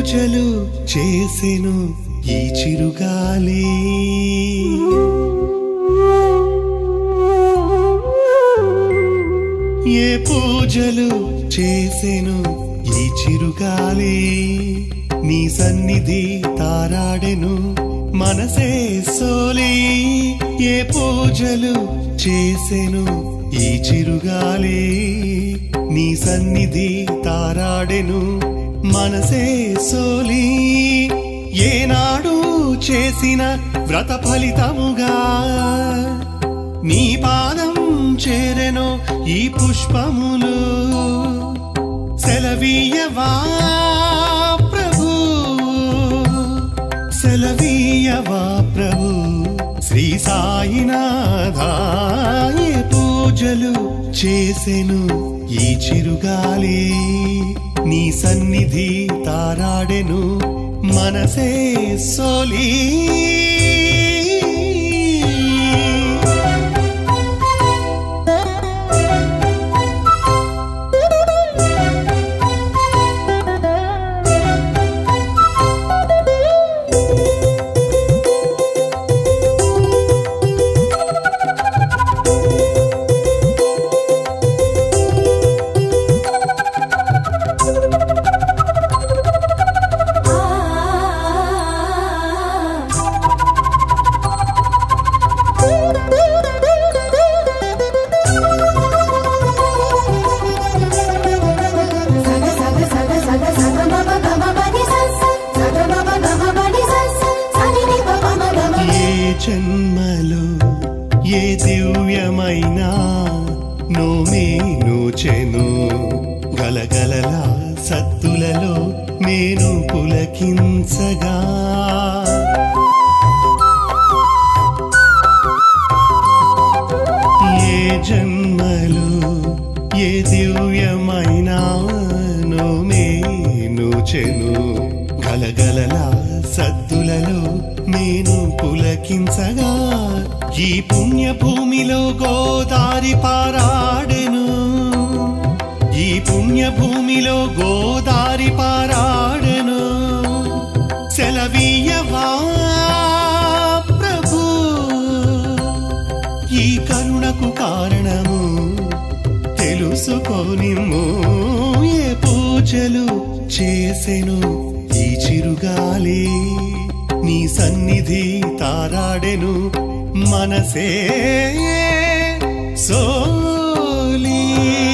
పూజలు చేసెను ఈ చిరుగాలి ఏ పూజలు చేసెను ఈ చిరుగాలి నీ సన్నిధి తారాడెను మనసే సోలి ఏ పూజలు చేసెను ఈ చిరుగాలి నీ సన్నిధి తారాడెను మనసే సోలి ఏనాడు చేసిన వ్రత ఫలితముగా నీ పాదం చేరెను ఈ పుష్పములు సెలవీయవా ప్రభు సెలవీయవా ప్రభు శ్రీ సాయినాథాయ పూజలు చేసెను ఈ చిరుగాలి నీ సన్నిధి తారాడెను మనసే సోలీ ఏ జన్మలో ఏ దివ్యమైన నోమే నూచెను గలగలల సత్తులలో నేను పులకించగా ఏ జన్మలో ఏ దివ్యమైన నోమే నూచెను గలగలల సద్దులలో నేను పులకించగా ఈ పుణ్య భూమిలో గోదారి పారాడెను ఈ పుణ్య భూమిలో గోదారి పారాడెను సెలవీయవా ప్రభు ఈ కరుణకు కారణము తెలుసుకొనిమ్ము ఏ పూజలు చేసెను ఈ చిరుగాలి నీ సన్నిధి తారాడెను మనసే సోలీ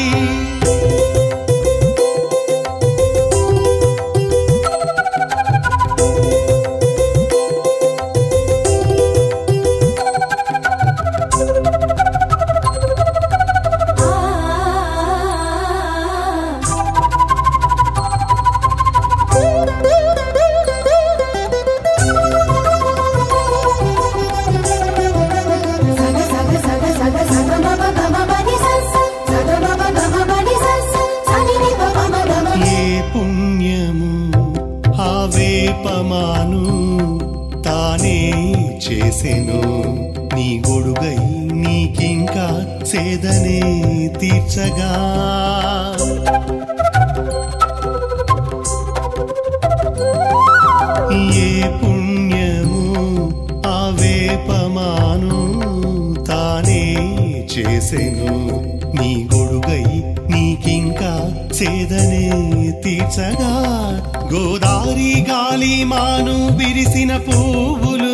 ఏ పుణ్యము ఆ వేపమాను తానే చేసెను నీ గొడుగై నీకింకా సేదనే తీర్చగా ఏ పుణ్యము ఆ వేపమాను తానే చేసెను నీ గొడుగై నీకింకా సేదనే తీర్చగా గోదారి గాలి మాను విరిసిన పువ్వులు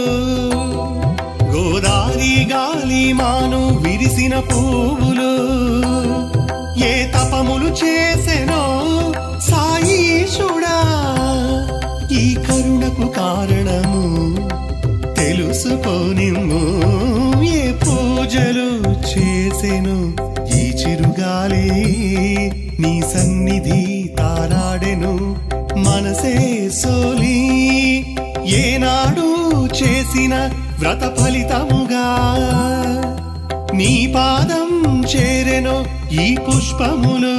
గోదారి గాలి మాను విరిసిన పువ్వులు ఏ తపములు చేసెనో సాయీశుడా ఈ కరుణకు కారణము తెలుసుకోనిమ్ము ఏ పూజలు చేసెను ఈ చిరుగాలి నీ సన్నిధి తారాడెను మనసే సోలి ఏనాడు చేసిన వ్రత ఫలితముగా నీ పాదం చేరెను ఈ పుష్పములు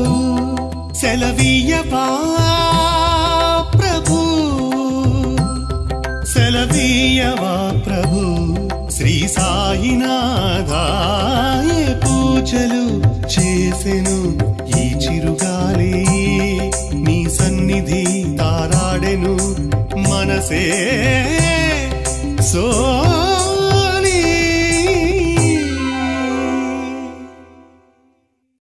సెలవీయవా ప్రభు సెలవీయవా ప్రభు శ్రీ సాయినాథాయ పూజలు చేసెను ఈ చిరుగాలి నీ సన్నిధి తారాడే సే సోని